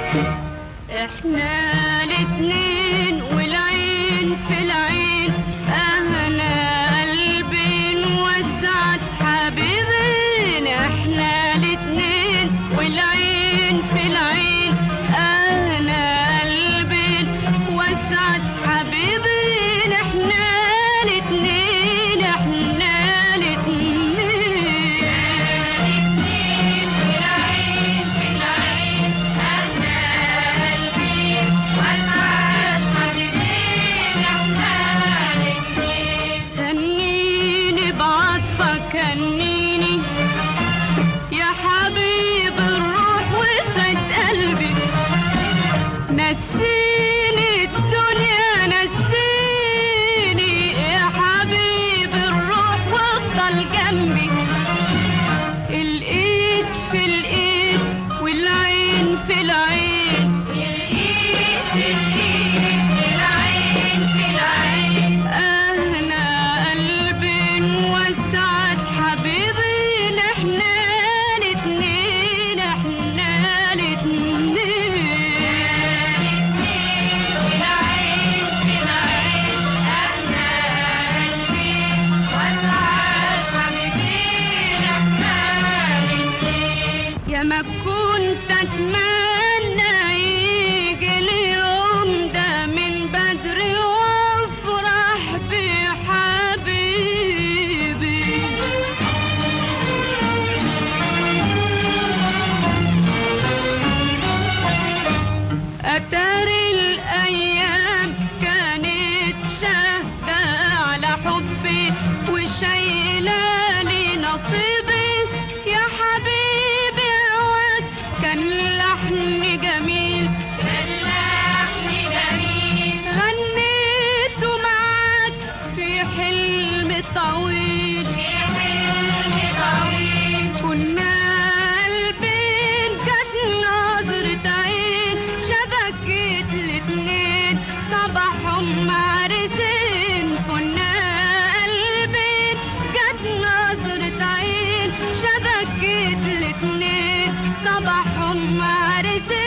احنا الاتنين والعين في العين اهنا قلبين وسعت حبيبين احنا الاتنين والعين في العين اهنا قلبين وسعت حبيبين احنا الاتنين احنا الاتنين هنيني بعطفك هنيني يا حبيب الروح وسعد قلبي نسيني الدنيا نسيني يا حبيب الروح وافضل جنبي الايد في الايد والعين في العين الايد في الايد والعين في العين اهنا قلبي وسعت حبيبي احنا الاتنين احنا الاتنين والعين في العين اهنا قلبي وسعت حبيبي احنا الاتنين يا ما كنت اتمنى يجي اليوم ده من بدري وافرح بحبيبي أتاري الأيام كانت شاهدة على حبي وشايلة لي نصيبي يا حبيبي هواك كان لحن جميل كان لحن جميل غنيته معاك في حلم طويل في حلم طويل كنا قلبين كانت نظرة عين شبكت الاتنين صباحهم عرسين كنا قلبين جت نظرة عين شبكت الاتنين صباحهم عرسين